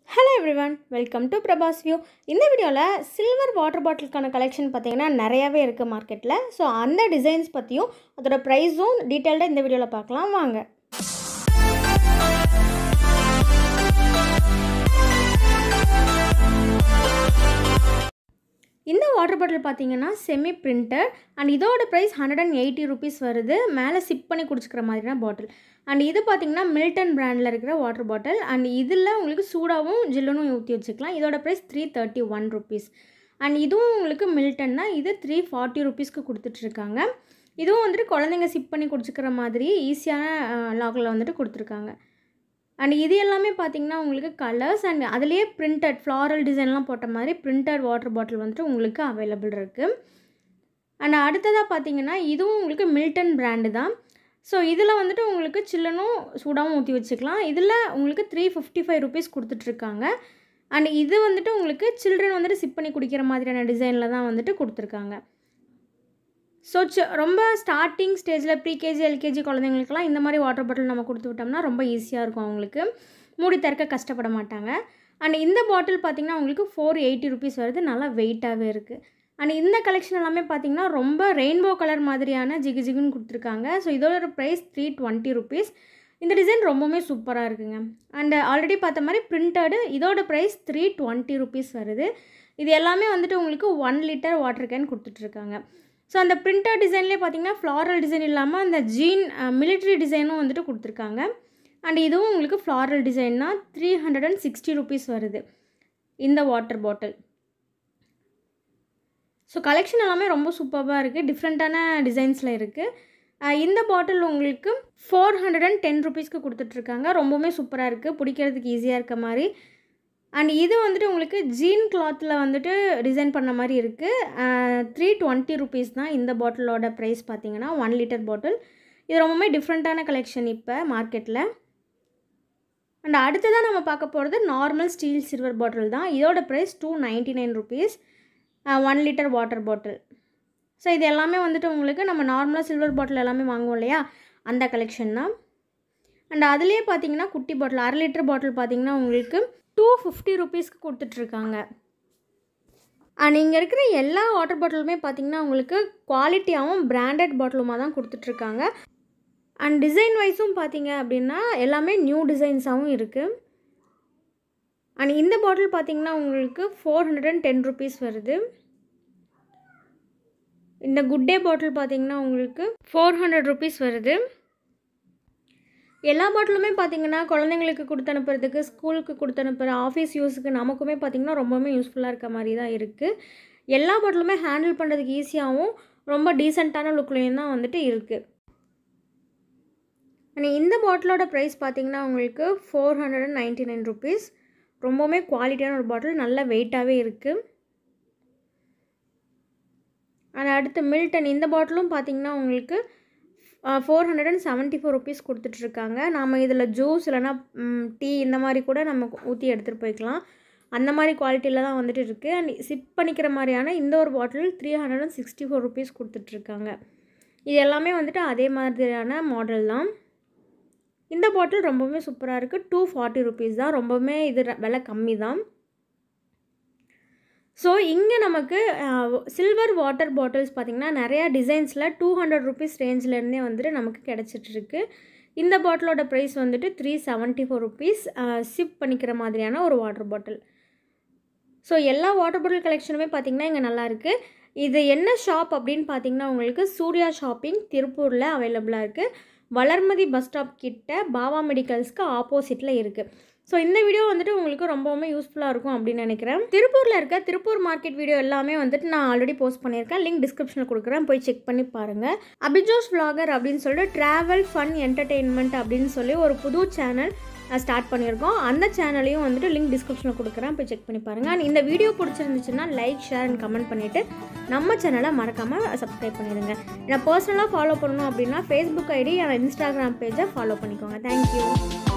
hello everyone welcome to Prabhas view இந்த வீடியோவில் silver water பாட்டிலுக்கான collection பார்த்தீங்கன்னா நிறையாவே இருக்குது மார்க்கெட்டில் ஸோ அந்த டிசைன்ஸ் பற்றியும் அதோட ப்ரைஸும் டீட்டெயில்டாக இந்த வீடியோவில் பார்க்கலாம் வாங்க இந்த வாட்டர் பாட்டில் பார்த்தீங்கன்னா செமி பிரிண்டட் அண்ட் இதோட price hundred and eighty rupees வருது மேலே சிப் பண்ணி குடிச்சிக்கிற மாதிரியான பாட்டில் அண்ட் இது பார்த்தீங்கன்னா மில்டன் பிராண்டில் இருக்கிற வாட்டர் பாட்டில் அண்ட் இதில் உங்களுக்கு சூடாகவும் ஜில்லுனும் ஊற்றி வச்சுக்கலாம் இதோட price three thirty one rupees and இதுவும் உங்களுக்கு மில்டன் தான் இது த்ரீ ஃபார்ட்டி ருபீஸ்க்கு கொடுத்துட்ருக்காங்க இதுவும் வந்துட்டு குழந்தைங்க சிப் பண்ணி குடிச்சிக்கிற மாதிரி ஈஸியான லாக்கில் வந்துட்டு கொடுத்துருக்காங்க அண்ட் இது எல்லாமே பார்த்தீங்கன்னா உங்களுக்கு கலர்ஸ் அண்ட் அதுலேயே பிரிண்டட் ஃப்ளாரல் டிசைன்லாம் போட்ட மாதிரி பிரிண்டட் வாட்டர் பாட்டில் வந்துட்டு உங்களுக்கு அவைலபிள் இருக்குது அண்ட் அடுத்ததாக பார்த்தீங்கன்னா இதுவும் உங்களுக்கு மில்டன் பிராண்டு தான் ஸோ இதில் வந்துட்டு உங்களுக்கு சில்லனும் சூடாகவும் ஊற்றி வச்சுக்கலாம் இதில் உங்களுக்கு த்ரீ ஃபிஃப்டி ஃபைவ் ருபீஸ் கொடுத்துட்ருக்காங்க அண்ட் இது வந்துட்டு உங்களுக்கு சில்ட்ரன் வந்துட்டு சிப் பண்ணி குடிக்கிற மாதிரியான டிசைனில் தான் வந்துட்டு கொடுத்துருக்காங்க ஸோ ரொம்ப ஸ்டார்டிங் ஸ்டேஜில் ப்ரீகேஜி எல்கேஜி குழந்தைங்களுக்குலாம் இந்த மாதிரி வாட்டர் பாட்டில் நம்ம கொடுத்து விட்டோம்னா ரொம்ப ஈஸியாக இருக்கும் அவங்களுக்கு மூடி திறக்க கஷ்டப்பட மாட்டாங்க அண்ட் இந்த பாட்டில் பார்த்திங்கன்னா உங்களுக்கு ஃபோர் எயிட்டி ருபீஸ் வருது நல்லா வெயிட்டாகவே இருக்குது அண்ட் இந்த கலெக்ஷன் எல்லாமே பார்த்திங்கன்னா ரொம்ப ரெயின்போ கலர் மாதிரியான ஜிகு ஜிகுன்னு கொடுத்துருக்காங்க ஸோ இதோட ப்ரைஸ் த்ரீ டுவெண்ட்டி ருபீஸ் இந்த டிசைன் ரொம்பவுமே சூப்பராக இருக்குங்க அண்ட் ஆல்ரெடி பார்த்த மாதிரி பிரிண்டடு இதோட ப்ரைஸ் த்ரீ டுவெண்ட்டி ருபீஸ் வருது இது எல்லாமே வந்துட்டு உங்களுக்கு ஒன் லிட்டர் வாட்டர் கேன் கொடுத்துட்ருக்காங்க ஸோ அந்த பிரிண்டர் டிசைன்லேயே பார்த்தீங்கன்னா ஃப்ளாரல் டிசைன் இல்லாமல் அந்த ஜீன் மிலிட்ரி டிசைனும் வந்துட்டு கொடுத்துருக்காங்க அண்ட் இதுவும் உங்களுக்கு ஃப்ளாரல் டிசைன்னா three hundred and sixty rupees வருது இந்த வாட்டர் பாட்டில் ஸோ கலெக்ஷன் எல்லாமே ரொம்ப சூப்பராக இருக்குது டிஃப்ரெண்ட்டான டிசைன்ஸில் இருக்குது இந்த பாட்டில் உங்களுக்கு ஃபோர் ஹண்ட்ரட் அண்ட் டென் ருபீஸ்க்கு கொடுத்துட்ருக்காங்க ரொம்பவுமே சூப்பராக இருக்குது பிடிக்கிறதுக்கு ஈஸியாக இருக்க மாதிரி அண்ட் இது வந்துட்டு உங்களுக்கு ஜீன் கிளாத்தில் வந்துட்டு டிசைன் பண்ண மாதிரி இருக்குது த்ரீ டுவெண்ட்டி ருபீஸ் தான் இந்த பாட்டிலோட ப்ரைஸ் பார்த்தீங்கன்னா ஒன் லிட்டர் பாட்டில் இது ரொம்பவுமே டிஃப்ரெண்ட்டான கலெக்ஷன் இப்போ மார்க்கெட்டில் அண்ட் அடுத்ததாக நம்ம பார்க்க போகிறது நார்மல் ஸ்டீல் சில்வர் பாட்டில் தான் இதோட price two ninety nine rupees one litre water bottle so இது எல்லாமே வந்துட்டு உங்களுக்கு நம்ம நார்மலாக சில்வர் பாட்டில் எல்லாமே வாங்குவோம் இல்லையா அந்த கலெக்ஷன் தான் அண்ட் அதுலேயே பார்த்தீங்கன்னா குட்டி பாட்டில் அரை லிட்டர் பாட்டில் பார்த்தீங்கன்னா உங்களுக்கு டூ ஃபிஃப்டி ருபீஸ்க்கு கொடுத்துட்ருக்காங்க அண்ட் இங்கே இருக்கிற எல்லா வாட்டர் பாட்டிலுமே பார்த்திங்கன்னா உங்களுக்கு குவாலிட்டியாகவும் பிராண்டட் பாட்டிலுமாக தான் கொடுத்துட்ருக்காங்க அண்ட் டிசைன் வைஸும் பார்த்தீங்க அப்படின்னா எல்லாமே நியூ டிசைன்ஸாகவும் இருக்குது அண்ட் இந்த பாட்டில் பார்த்திங்கன்னா உங்களுக்கு four hundred and ten rupees வருது இந்த குட் டே பாட்டில் பார்த்திங்கன்னா உங்களுக்கு ஃபோர் ஹண்ட்ரட் ருபீஸ் வருது எல்லா பாட்டிலுமே பார்த்திங்கன்னா குழந்தைங்களுக்கு கொடுத்து அனுப்புறதுக்கு ஸ்கூலுக்கு கொடுத்து அனுப்புகிற ஆஃபீஸ் யூஸுக்கு நமக்குமே பார்த்திங்கன்னா ரொம்பவுமே யூஸ்ஃபுல்லாக இருக்க மாதிரி தான் இருக்குது எல்லா பாட்டிலுமே ஹேண்டில் பண்ணுறதுக்கு ஈஸியாகவும் ரொம்ப டீசெண்டான லுக்லேயும் தான் வந்துட்டு இருக்குது அண்ட் இந்த பாட்டிலோட ப்ரைஸ் பார்த்திங்கன்னா உங்களுக்கு four hundred and ninety nine rupees ரொம்பவுமே குவாலிட்டியான ஒரு பாட்டில் நல்ல வெயிட்டாகவே இருக்குது அண்ட் அடுத்து மில்டன் இந்த பாட்டிலும் பார்த்திங்கன்னா உங்களுக்கு four hundred and seventy four rupees கொடுத்துட்ருக்காங்க நாம் இதில் ஜூஸ் இல்லைனா டீ இந்த மாதிரி கூட நம்ம ஊற்றி எடுத்துகிட்டு போய்க்கலாம் அந்த மாதிரி குவாலிட்டியில் தான் வந்துட்டு இருக்குது அண்ட் சிப் பண்ணிக்கிற மாதிரியான இந்த ஒரு bottle three hundred and sixty four rupees கொடுத்துட்ருக்காங்க இது எல்லாமே வந்துட்டு அதே மாதிரியான மாடல் தான் இந்த பாட்டில் ரொம்பவுமே சூப்பராக இருக்குது டூ ஃபார்ட்டி ருபீஸ் தான் ரொம்பவுமே இது விலை கம்மி தான் ஸோ இங்கே நமக்கு சில்வர் வாட்டர் பாட்டில்ஸ் பார்த்திங்கன்னா நிறையா டிசைன்ஸில் டூ ஹண்ட்ரட் ருபீஸ் ரேஞ்சிலேருந்தே வந்துட்டு நமக்கு கிடச்சிட்ருக்கு இந்த பாட்டிலோட ப்ரைஸ் வந்துட்டு three seventy four rupees sip பண்ணிக்கிற மாதிரியான ஒரு வாட்டர் பாட்டில் ஸோ எல்லா வாட்டர் பாட்டில் கலெக்ஷனுமே பார்த்திங்கன்னா இங்கே நல்லாயிருக்கு இது என்ன ஷாப் அப்படின்னு பார்த்தீங்கன்னா உங்களுக்கு சூர்யா ஷாப்பிங் திருப்பூரில் அவைலபிளாக இருக்குது வளர்மதி பஸ் ஸ்டாப் கிட்ட பாபா மெடிக்கல்ஸ்க்கு ஆப்போசிட்டில் இருக்குது ஸோ இந்த வீடியோ வந்துட்டு உங்களுக்கு ரொம்பவுமே யூஸ்ஃபுல்லாக இருக்கும் அப்படின்னு நினைக்கிறேன் திருப்பூரில் இருக்க திருப்பூர் மார்க்கெட் வீடியோ எல்லாமே வந்துட்டு நான் ஆல்ரெடி போஸ்ட் பண்ணியிருக்கேன் லிங்க் டிஸ்கிரிப்ஷனில் கொடுக்குறேன் போய் செக் பண்ணி பாருங்கள் அபிஜோஸ் vlogger அப்படின்னு சொல்லிட்டு ட்ராவல் ஃபன் என்டர்டெயின்மெண்ட் அப்படின்னு சொல்லி ஒரு புது சேனல் ஸ்டார்ட் பண்ணியிருக்கோம் அந்த சேனலையும் வந்துட்டு லிங்க் டிஸ்கிரிப்ஷனில் கொடுக்குறேன் போய் செக் பண்ணி பாருங்கள் அண்ட் இந்த வீடியோ பிடிச்சிருந்துச்சுன்னா லைக் ஷேர் அண்ட் கமெண்ட் பண்ணிவிட்டு நம்ம சேனலை மறக்காமல் சப்ஸ்கிரைப் பண்ணிடுங்க நான் பர்சனலாக ஃபாலோ பண்ணணும் அப்படின்னா ஃபேஸ்புக் ஐடி என் இன்ஸ்டாகிராம் பேஜை ஃபாலோ பண்ணிக்கோங்க தேங்க்யூ